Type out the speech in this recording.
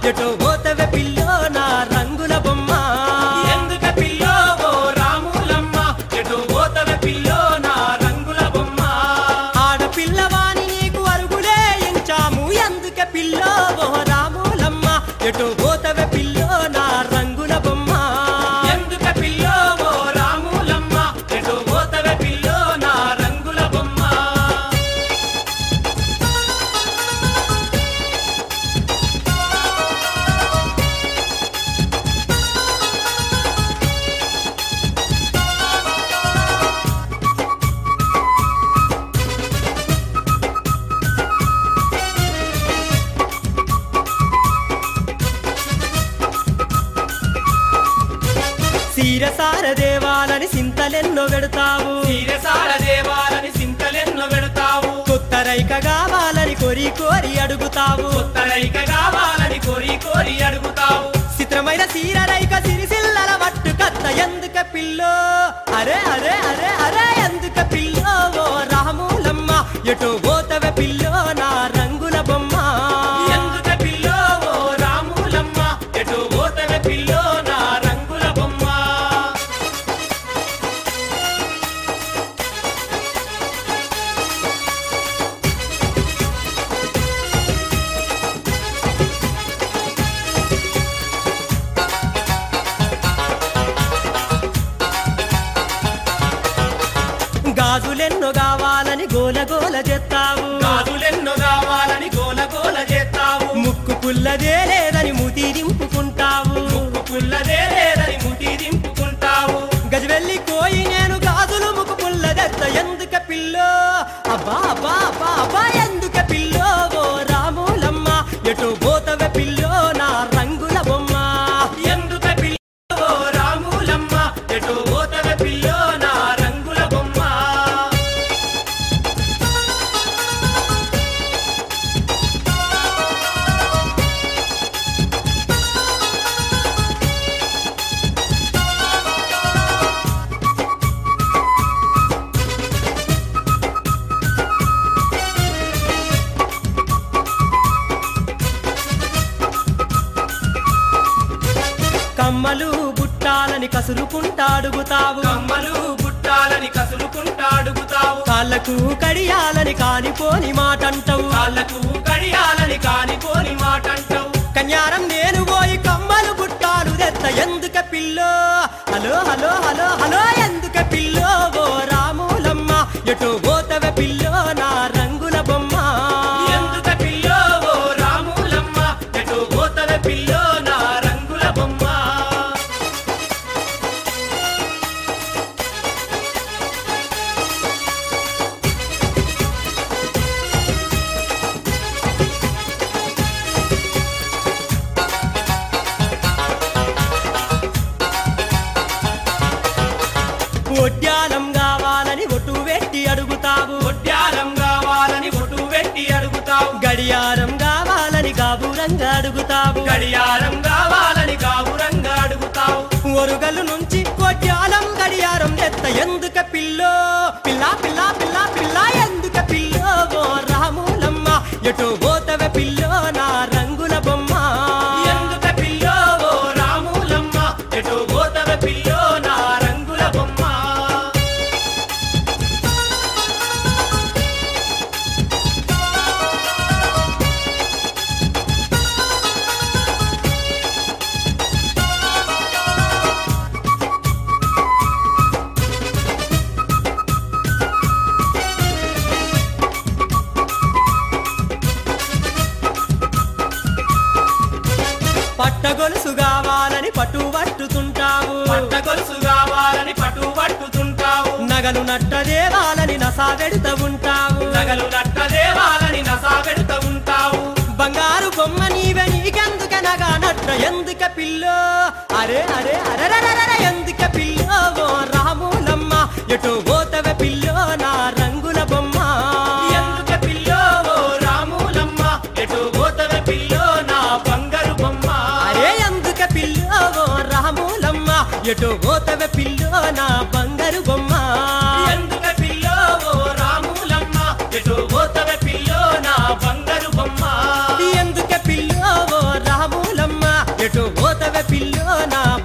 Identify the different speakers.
Speaker 1: ఎటో పోతవే పిల్లో నా రంగుల బొమ్మ
Speaker 2: ఎందుక పిల్లో ఓ రాములమ్మ ఎటు పోతవ పిల్లో నా రంగుల బొమ్మ
Speaker 1: ఆడపిల్లవాని నీకు అరుగులే ఇంచాము ఎందుకే పిల్లో ఓ రాములమ్మ ఎటో పోతవే పిల్లో నా రంగుల బొమ్మ
Speaker 2: ఎందుక పిల్లో ఓ రాములమ్మ ఎటు పోతవ పిల్లో నా రంగుల బొమ్మ
Speaker 1: సీరసార దేవాలని సింతలెన్నో పెడతావు
Speaker 2: తీరసాల దేవాలని సింతలెన్నో పెడతావు
Speaker 1: కొత్త రైక కావాలని కోరి కోరి అడుగుతావు
Speaker 2: కొత్తలైక కావాలని కోరి కోరి అడుగుతావు
Speaker 1: చిత్రమైన సీర రైక సిరిసిల్లల మట్టు కత్త ఎందుక పిల్లో అరే అరే అరే అరే ఎందుక పిల్లో ఓ రాములమ్మ ఎటో పోతవే పిల్లో నా రంగుల బొమ్మ
Speaker 2: ఎందుక పిల్లో ఓ రాములమ్మ ఎటు పోతవ పిల్లో నా రంగుల బొమ్మ
Speaker 1: గాజులెన్నో కావాలని గోల గోల చేస్తావు
Speaker 2: గాజులెన్నో కావాలని గోల గోల చేస్తావు
Speaker 1: ముక్కు పుల్లదే లేదని ముతి దింపుకుంటావు
Speaker 2: ముక్కు పుల్లదే లేదని ముటి దింపుకుంటావు
Speaker 1: గజవెల్లి కోయి నేను గాజులు ముక్కు పుల్లదెత్త ఎందుక పిల్లో అబ్బా అబ్బా అబ్బా అబ్బా ఎందుక పిల్లో ఓ రాములమ్మ ఎటు పోతవే పిల్లో నా రంగుల బొమ్మ
Speaker 2: ఎందుక పిల్లో ఓ రాములమ్మ ఎటు పోతవ పిల్లో నా రంగుల బొమ్మ
Speaker 1: కమ్మలు బుట్టాలని కసురుకుంటా అడుగుతావు
Speaker 2: కమ్మలు బుట్టాలని కసులుకుంటా అడుగుతావు
Speaker 1: కాళ్ళకు కడియాలని కానిపోని మాటంటావు
Speaker 2: కాళ్ళకు కడియాలని కానిపోని మాటంటావు
Speaker 1: కన్యారం నేను పోయి కమ్మలు బుట్టాలు తెత్త ఎందుక పిల్లో హలో హలో హలో హలో ఎందుక పిల్లో ఓ రాములమ్మ ఎటు పోతవే పిల్లో నా రంగుల బొమ్మ
Speaker 2: ఎందుక పిల్లో ఓ రాములమ్మ ఎటు పోతవ పిల్లో నా రంగుల బొమ్మ
Speaker 1: ఒడ్యాలం కావాలని ఒట్టు పెట్టి అడుగుతావు
Speaker 2: ఒడ్యారం కావాలని ఒటు పెట్టి అడుగుతావు
Speaker 1: గడియారం కావాలని గాబురంగా అడుగుతావు
Speaker 2: గడియారం కావాలని కావురంగా అడుగుతావు
Speaker 1: ఒరుగలు నుంచి కొట్యాలం గడియారం ఎత్త ఎందుక పిల్లో పిల్ల పిల్ల పిల్ల పిల్ల ఎందుక పిల్లో ఓ రాములమ్మ ఎటు పోతవే పిల్లో నా రంగుల బొమ్మ
Speaker 2: ఎందుక పిల్లో ఓ రాములమ్మ ఎటు పోతవ పిల్లో నా రంగుల బొమ్మ
Speaker 1: పట్టగొలుసు కావాలని పట్టు పట్టుతుంటావు
Speaker 2: పట్ట గొలుసు కావాలని పటు పట్టుతుంటావు
Speaker 1: నగలు నట్ట దేవాలని నసా వెడుత ఉంటావు
Speaker 2: నగలు నట్ట దేవాలని నసా పెడుతూ ఉంటావు
Speaker 1: బంగారు బొమ్మ నీవే నీకెందుక నగా నట్ట ఎందుక పిల్లో అరే అరే అరరరర ఎందుక పిల్లో ఓ రాములమ్మ ఎటు పోతవే పిల్లో నా రంగుల బొమ్మ
Speaker 2: ఎందుక పిల్లో ఓ రాములమ్మ ఎటు పోతవ పిల్లో నా బంగారు బొమ్మ
Speaker 1: అరే ఎందుక పిల్లో ఓ రాములమ్మ ఎటు పోతవే పిల్లో నా బంగారు బొమ్మ
Speaker 2: ఎందుక పిల్లో ఓ రాములమ్మ ఎటు పోతవ పిల్లో నా బంగారు బొమ్మ
Speaker 1: ఎందుక పిల్లో ఓ రాములమ్మ పోతవే పిల్లో నా